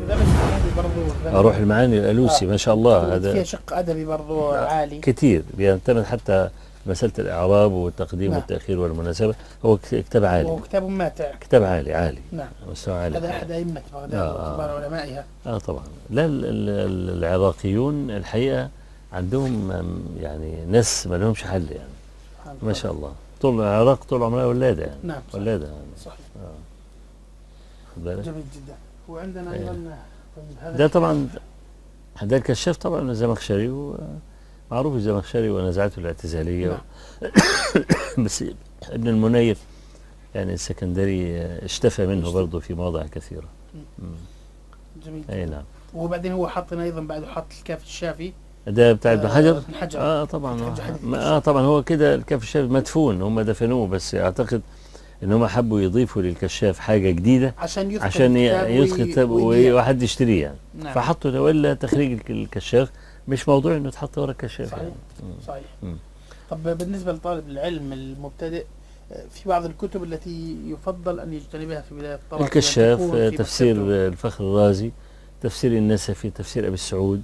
كذلك المعاني برضو روح المعاني الالوسي آه. ما شاء الله فيها هذا شق ادبي برضو آه. عالي كثير بيعتمد حتى مساله الاعراب والتقديم نعم. والتاخير والمناسبه هو ك- كتاب عالي وهو كتاب ماتع كتاب عالي عالي نعم مستوى عالي هذا احد ائمه بغداد آه، آه. وكبار علمائها اه طبعا لا ال- ال- ال- العراقيون الحقيقه عندهم أم، يعني ناس ما لهمش حل يعني سبحان ما الله. شاء الله طول العراق طول عمرها ولاده يعني نعم صحيح. ولاده يعني صحيح خد بالك جميل جدا وعندنا إيه. ايضا هذا ده طبعا ده الكشاف طبعا الزمخشري و- معروف الزمخشري ونزعته الاعتزاليه نعم. بس ابن المنيف يعني السكندري اشتفى منه برضه في مواضع كثيره مم. جميل اي نعم وبعدين هو حاطنا ايضا بعده حاط الكاف الشافي ده بتاع ابن آه، حجر ابن حجر اه طبعا ابن حجر ما- اه طبعا هو كده الكشاف الشاف مدفون هم دفنوه بس اعتقد ان هم حبوا يضيفوا للكشاف حاجه جديده عشان يدخل عشان ي- الكتاب يدخل وي- كتاب ويبيع. وواحد يشتريه يعني نعم فحطوا ده ولا تخريج الك- الكشاف مش موضوع انه تحط ورا الكشاف صحيح. يعني. مم. صحيح مم. طب بالنسبه لطالب العلم المبتدئ آه، في بعض الكتب التي يفضل ان يجتنبها في بدايه الطلب الكشاف يعني تكون آه، في تفسير مكتبته. آه، الفخر الرازي تفسير النسفي تفسير ابي السعود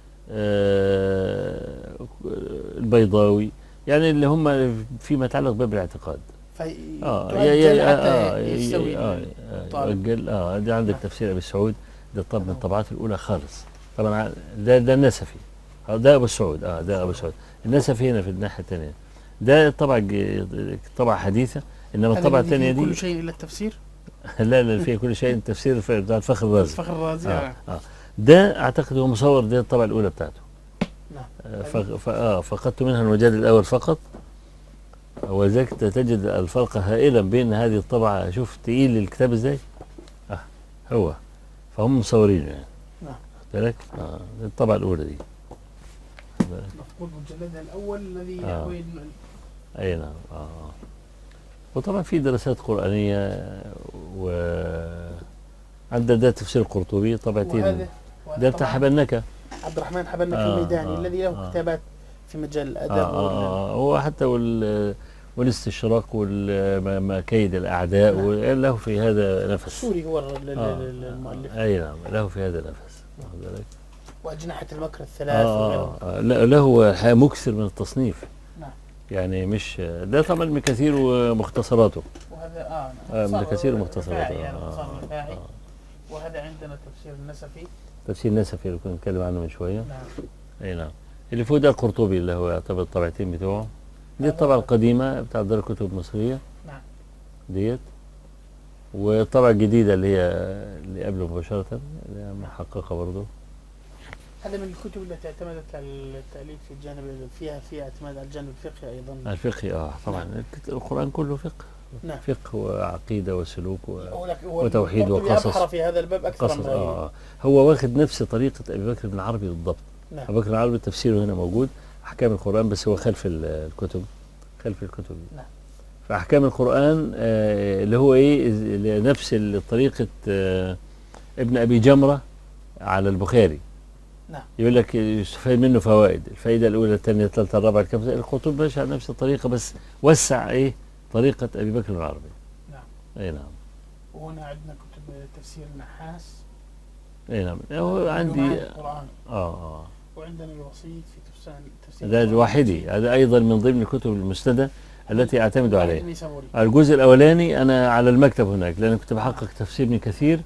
آه، البيضاوي يعني اللي هم فيما يتعلق باب الاعتقاد في اه تؤجل يا يا حتى اه يستوي اه الطالب. يؤجل اه دي عندك نعم. تفسير ابي السعود ده طب من الطبعات الاولى خالص طبعا ده ده النسفي آه، ده ابو السعود اه ده ابو السعود النسفي هنا في الناحيه الثانيه ده طبعا ج- طبعه حديثه انما هذا الطبعه الذي الثانيه فيه دي كل شيء الا التفسير لا لا فيها كل شيء التفسير في- بتاع الفخر الرازي الفخر الرازي آه. آه. آه. ده اعتقد هو مصور ده الطبعه الاولى بتاعته نعم. آه، ف... ف... آه فقدت منها المجلد الاول فقط ولذلك تجد الفرق هائلا بين هذه الطبعه شوف تقيل الكتاب ازاي اه هو فهم مصورينه يعني نعم. خد بالك اه دي الطبعه الاولى دي خد بالك؟ مفقود مجلدها الاول الذي آه. يحوي ال- اي نعم اه وطبعا في دراسات قرانيه و عندنا ده تفسير القرطبي طبعتين وهذا وهذا ده بتاع طبعاً حبنكه عبد الرحمن حبنك آه، الميداني آه، الذي له آه. كتابات في مجال الادب آه آه وال- آه هو حتى وال والاستشراق والمكايد الاعداء نعم. وله في هذا نفس السوري هو ال- ال- آه ال- المؤلف اي نعم له في هذا نفس واخد بالك؟ واجنحه المكر الثلاث آه وغيره. آه آه لا- له الحقيقة مكثر من التصنيف نعم. يعني مش ده طبعا ابن كثير ومختصراته وهذا اه آه، ابن صار كثير مختصرات رفاعي آه، هذا آه، صار رفاعي آه. وهذا عندنا تفسير النسفي تفسير النسفي اللي كنا نتكلم عنه من شويه نعم اي نعم اللي فوق ده القرطبي اللي هو يعتبر الطبعتين بتوعه دي هذا الطبعه هو. القديمه بتاع دار الكتب المصريه نعم. ديت والطبعه الجديده اللي هي اللي قبله مباشره اللي هي محققه برضه هذا من الكتب التي اعتمدت على التاليف في الجانب فيها فيها اعتماد على الجانب الفقهي ايضا الفقه اه طبعا الكت- القران كله فقه نعم. فقه وعقيده وسلوك و... ولك- هو وتوحيد القرطبي وقصص. ابحر في هذا الباب اكثر قصص من آه غيره آه. هو واخد نفس طريقه ابي بكر بن العربي بالضبط نعم ابو بكر بن العربي تفسيره هنا موجود احكام القران بس هو خلف ال- الكتب خلف الكتب نعم. فاحكام القران آه اللي هو ايه اللي نفس ال- طريقه آه ابن ابي جمره على البخاري نعم. يقول لك يستفاد منه فوائد الفائده الاولى الثانيه الثالثه الرابعه الخامسه القطب ماشي على نفس الطريقه بس وسع ايه طريقه ابي بكر بن العربي نعم. اي نعم وهنا عندنا كتب تفسير النحاس اي نعم هو عندي معاني القران اه اه وعندنا الوسيط في تفسير تفسير ده القرآن. الواحدي هذا ايضا من ضمن الكتب المسنده التي اعتمد واحد عليها النيسابوري. الجزء الاولاني انا على المكتب هناك لان كنت بحقق تفسير ابن كثير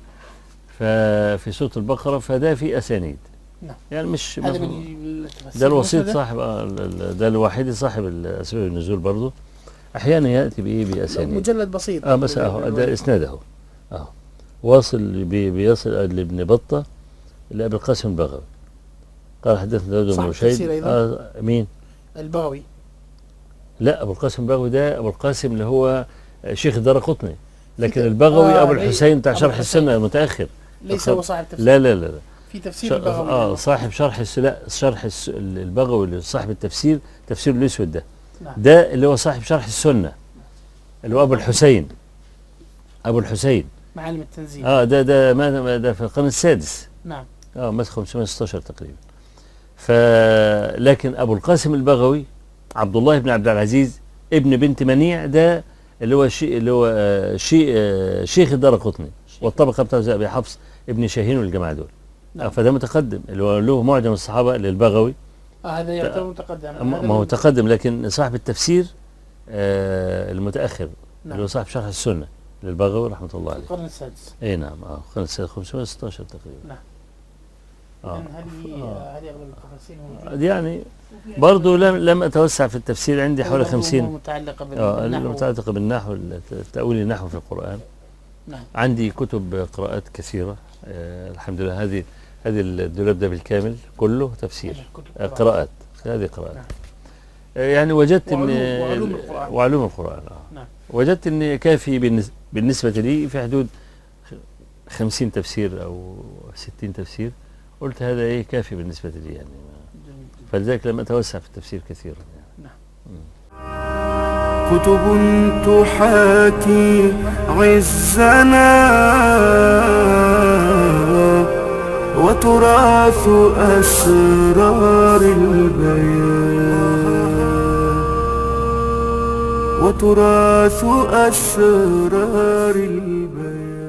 ففي سوره البقره فده في اسانيد نعم. يعني مش هذا مفهوم. من التفسير ده الوسيط المسندة. صاحب آه ال- ال- ده الوحيد صاحب الاسباب النزول برضه احيانا ياتي بايه باسانيد مجلد بسيط اه بس اهو ده اسناد اهو اهو واصل بي بيصل لابن بطه لابي القاسم البغوي قال حدثنا داود بن صاحب رشيد التفسير أيضا؟ آه مين؟ البغوي لا ابو القاسم البغوي ده ابو القاسم اللي هو شيخ الدار قطني لكن البغوي آه، ابو لي- الحسين بتاع أبو شرح الحسين. السنه المتاخر ليس طب- هو صاحب تفسير لا لا لا, لا. في تفسير شر... البغوي اه صاحب شرح الس... لا شرح الس... البغوي اللي صاحب التفسير تفسير الاسود ده نعم. ده اللي هو صاحب شرح السنه اللي هو ابو الحسين ابو الحسين معالم التنزيل اه ده ده ما ما- ده في القرن السادس نعم اه مات 516 تقريبا ف لكن ابو القاسم البغوي عبد الله بن عبد العزيز ابن بنت منيع ده اللي هو شي اللي هو آه، شي آه، شيخ الدار قطني والطبقه بتاعت ابي حفص ابن شاهين والجماعه دول نعم. آه، فده متقدم اللي هو له معجم الصحابه للبغوي آه هذا يعتبر متقدم ما هذا ما هو من- تقدم لكن صاحب التفسير آه المتاخر اللي هو نعم صاحب شرح السنه للبغوي رحمه الله عليه القرن السادس اي نعم اه قرن السنة 516 تقريبا نعم. اه إذن هذه آه. هذه اغلب التفاصيل موجودة. دي يعني برضو لم لم اتوسع في التفسير عندي حوالي برضو 50 متعلقة بال- اه بالنحو المتعلقه بالنحو تاويل النحو في القران نعم عندي كتب قراءات كثيره آه الحمد لله هذه هذه الدولاب ده بالكامل كله تفسير كتب آه قراءات هذه قراءات نعم. آه يعني وجدت ان وعلوم- وعلوم القرآن. وعلوم القران آه. نعم. وجدت ان كافي بالنس- بالنسبه لي في حدود خ- 50 تفسير او 60 تفسير قلت هذا ايه كافي بالنسبه لي يعني جميل جدا. فلذلك لم اتوسع في التفسير كثيرا يعني. كتب تحاكي عزنا وتراث أسرار البيان وتراث أسرار البيان